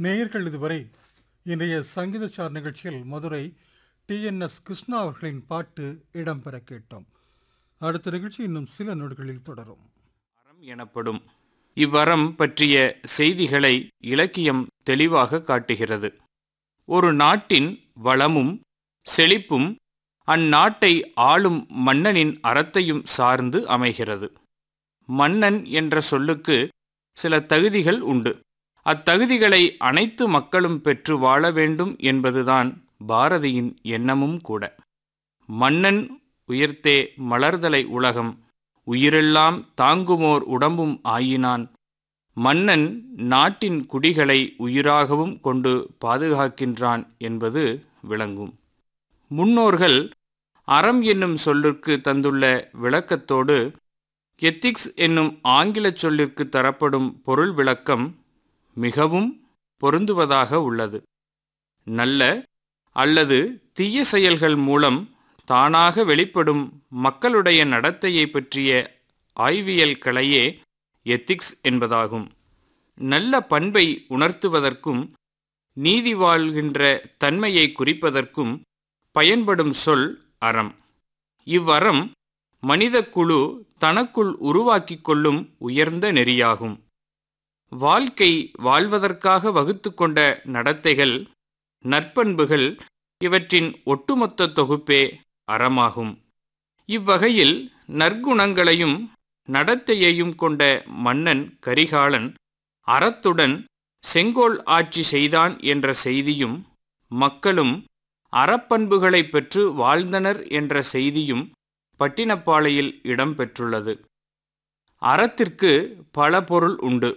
நேயர்கள் இதுவரை இன்றைய சங்கீதச்சார் நிகழ்ச்சியில் மதுரை டிஎன்எஸ் கிருஷ்ணா அவர்களின் பாட்டு இடம்பெற கேட்டோம் அடுத்த நிகழ்ச்சி இன்னும் சில நொடிகளில் தொடரும் அறம் எனப்படும் இவ்வரம் பற்றிய செய்திகளை இலக்கியம் தெளிவாக காட்டுகிறது ஒரு நாட்டின் வளமும் செழிப்பும் அந்நாட்டை ஆளும் மன்னனின் அறத்தையும் சார்ந்து அமைகிறது மன்னன் என்ற சொல்லுக்கு சில தகுதிகள் உண்டு அத்தகுதிகளை அனைத்து மக்களும் பெற்று வாழ வேண்டும் என்பதுதான் பாரதியின் எண்ணமும் கூட மன்னன் உயர்த்தே மலர்தலை உலகம் உயிரெல்லாம் தாங்குமோர் உடம்பும் ஆயினான் மன்னன் நாட்டின் குடிகளை உயிராகவும் கொண்டு பாதுகாக்கின்றான் என்பது விளங்கும் முன்னோர்கள் அறம் என்னும் சொல்லிற்கு தந்துள்ள விளக்கத்தோடு எத்திக்ஸ் என்னும் ஆங்கிலச் சொல்லிற்கு தரப்படும் பொருள் விளக்கம் மிகவும் பொருந்துவதாக உள்ளது நல்ல அல்லது தீய செயல்கள் மூலம் தானாக வெளிப்படும் மக்களுடைய நடத்தையை பற்றிய ஆய்வியல் கலையே எத்திக்ஸ் என்பதாகும் நல்ல பண்பை உணர்த்துவதற்கும் நீதி வாழ்கின்ற தன்மையை குறிப்பதற்கும் பயன்படும் சொல் அறம் இவ்வறம் மனித குழு தனக்குள் உருவாக்கிக் கொள்ளும் உயர்ந்த நெறியாகும் வாழ்க்கை வாழ்வதற்காக வகுத்து கொண்ட நடத்தைகள் நற்பண்புகள் இவற்றின் ஒட்டுமொத்த தொகுப்பே அறமாகும் இவ்வகையில் நற்குணங்களையும் நடத்தையையும் கொண்ட மன்னன் கரிகாலன் அறத்துடன் செங்கோல் ஆட்சி செய்தான் என்ற செய்தியும் மக்களும் அறப்பண்புகளை பெற்று வாழ்ந்தனர் என்ற செய்தியும் பட்டினப்பாளையில் இடம்பெற்றுள்ளது அறத்திற்கு பல பொருள் உண்டு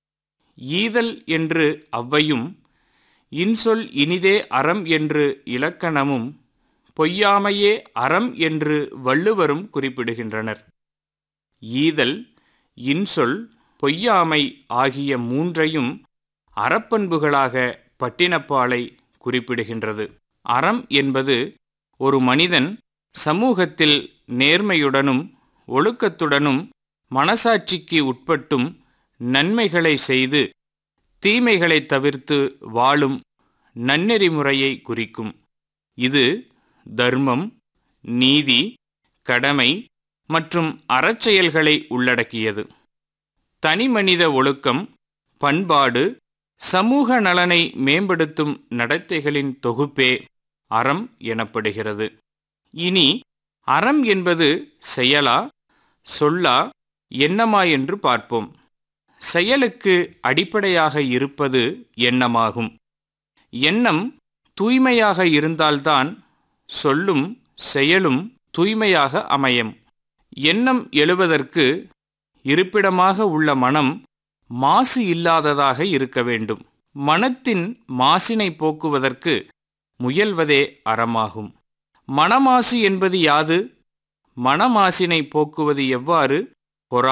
ஈதல் என்று அவ்வையும் இன்சொல் இனிதே அறம் என்று இலக்கணமும் பொய்யாமையே அறம் என்று வள்ளுவரும் குறிப்பிடுகின்றனர் ஈதல் இன்சொல் பொய்யாமை ஆகிய மூன்றையும் அறப்பண்புகளாக பட்டினப்பாலை குறிப்பிடுகின்றது அறம் என்பது ஒரு மனிதன் சமூகத்தில் நேர்மையுடனும் ஒழுக்கத்துடனும் மனசாட்சிக்கு உட்பட்டும் நன்மைகளை செய்து தீமைகளை தவிர்த்து வாழும் நன்னெறிமுறையை குறிக்கும் இது தர்மம் நீதி கடமை மற்றும் அறச்செயல்களை உள்ளடக்கியது தனிமனித ஒழுக்கம் பண்பாடு சமூக நலனை மேம்படுத்தும் நடத்தைகளின் தொகுப்பே அறம் எனப்படுகிறது இனி அறம் என்பது செயலா சொல்லா எண்ணமா என்று பார்ப்போம் செயலுக்கு அடிப்படையாக இருப்பது எண்ணமாகும் எண்ணம் தூய்மையாக இருந்தால்தான் சொல்லும் செயலும் தூய்மையாக அமையும் எண்ணம் எழுவதற்கு இருப்பிடமாக உள்ள மனம் மாசு இல்லாததாக இருக்க வேண்டும் மனத்தின் மாசினை போக்குவதற்கு முயல்வதே அறமாகும் மனமாசு என்பது யாது மனமாசினை போக்குவது எவ்வாறு